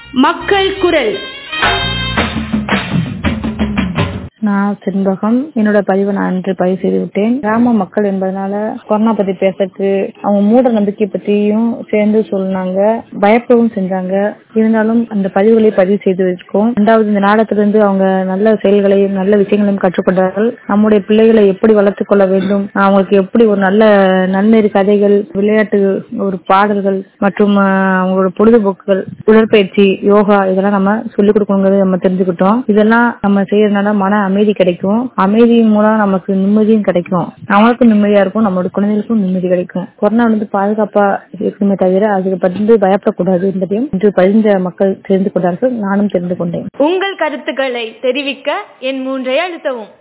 மக்கள் குரல் நான் செண்பகம் என்னோட பதிவை நான் அன்று பதிவு செய்து விட்டேன் கிராம மக்கள் என்பதனால கொரோனா பத்தி பேசுறதுக்கு அவங்க மூட நம்பிக்கை பத்தியும் சேர்ந்து சொன்னாங்க பயப்படவும் செஞ்சாங்க இருந்தாலும் அந்த பதிவுகளை பதிவு செய்து வச்சிருக்கோம் இரண்டாவது இந்த நாடகத்திலிருந்து அவங்க நல்ல செயல்களையும் நல்ல விஷயங்களையும் கற்றுக்கொண்டார்கள் நம்முடைய பிள்ளைகளை எப்படி வளர்த்துக் கொள்ள வேண்டும் அவங்களுக்கு எப்படி ஒரு நல்ல நன்னெறி கதைகள் விளையாட்டு ஒரு பாடல்கள் மற்றும் ஆஹ், அவங்களோட பொழுதுபோக்குகள் உடற்பயிற்சி யோகா இதெல்லாம் நம்ம சொல்லிக் கொடுக்கணுங்கிறது நம்ம தெரிஞ்சுக்கிட்டோம் இதெல்லாம் நம்ம செய்யறதுனால மன அமைதி கிடைக்கும் அமைதியின் மூலம் நமக்கு நிம்மதியும் கிடைக்கும் நம்மளுக்கும் நிம்மதியா இருக்கும் நம்மளோட குழந்தைகளுக்கும் நிம்மதி கிடைக்கும் கொரோனா வந்து பாதுகாப்பா இருக்குமே தவிர அதுக்கு பற்றி பயப்படக்கூடாது என்பதையும் இன்று பதிந்த மக்கள் தெரிந்து கொண்டார்கள் நானும் தெரிந்து கொண்டேன் உங்கள் கருத்துக்களை தெரிவிக்க என் மூன்றை அழுத்தவும்